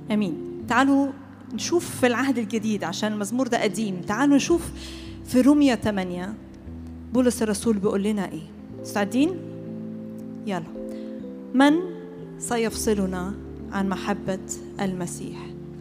امين تعالوا نشوف في العهد الجديد عشان المزمور ده قديم تعالوا نشوف في رومية 8 بولس الرسول بيقول لنا ايه مستعدين يلا من سيفصلنا عن محبة المسيح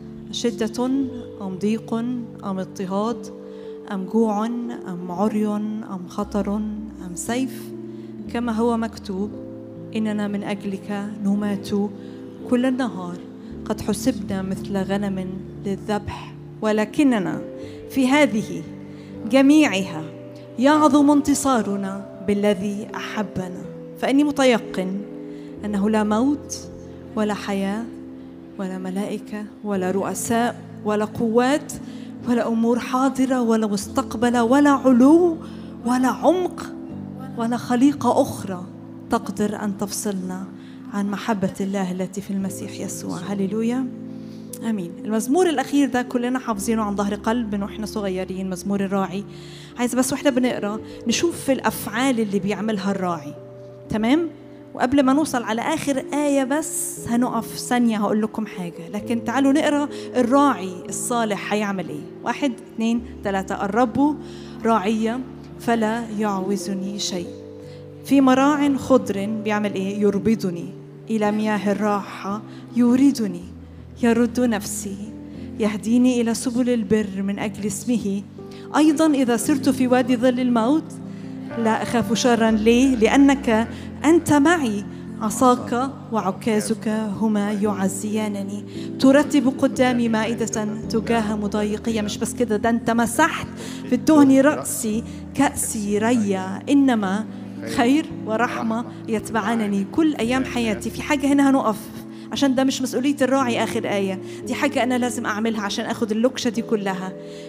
شدة أم ضيق أم اضطهاد أم جوع أم عري أم خطر أم سيف كما هو مكتوب إننا من أجلك نمات كل النهار قد حسبنا مثل غنم للذبح ولكننا في هذه جميعها يعظم انتصارنا بالذي احبنا فاني متيقن انه لا موت ولا حياه ولا ملائكه ولا رؤساء ولا قوات ولا امور حاضره ولا مستقبله ولا علو ولا عمق ولا خليقه اخرى تقدر ان تفصلنا عن محبه الله التي في المسيح يسوع هللويا امين المزمور الاخير ده كلنا حافظينه عن ظهر قلب من واحنا صغيرين مزمور الراعي عايز بس واحنا بنقرا نشوف في الافعال اللي بيعملها الراعي تمام وقبل ما نوصل على اخر ايه بس هنقف ثانيه هقول لكم حاجه لكن تعالوا نقرا الراعي الصالح هيعمل ايه واحد اثنين ثلاثه الرب راعيه فلا يعوزني شيء في مراع خضر بيعمل ايه يربضني الى مياه الراحه يوردني يرد نفسي يهديني الى سبل البر من اجل اسمه ايضا اذا سرت في وادي ظل الموت لا اخاف شرا ليه لانك انت معي عصاك وعكازك هما يعزيانني ترتب قدامي مائدة تجاه مضايقية مش بس كده ده انت مسحت في الدهن رأسي كأسي ريا إنما خير ورحمة يتبعانني كل أيام حياتي في حاجة هنا هنقف عشان ده مش مسؤولية الراعي آخر آية دي حاجة أنا لازم أعملها عشان أخد اللكشة دي كلها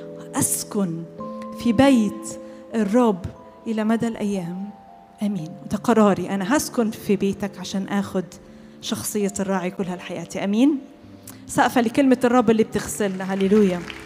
أسكن في بيت الرب إلى مدى الأيام امين ده قراري انا هسكن في بيتك عشان اخد شخصيه الراعي كل هالحياه امين سقفه لكلمه الرب اللي بتغسلنا هللويا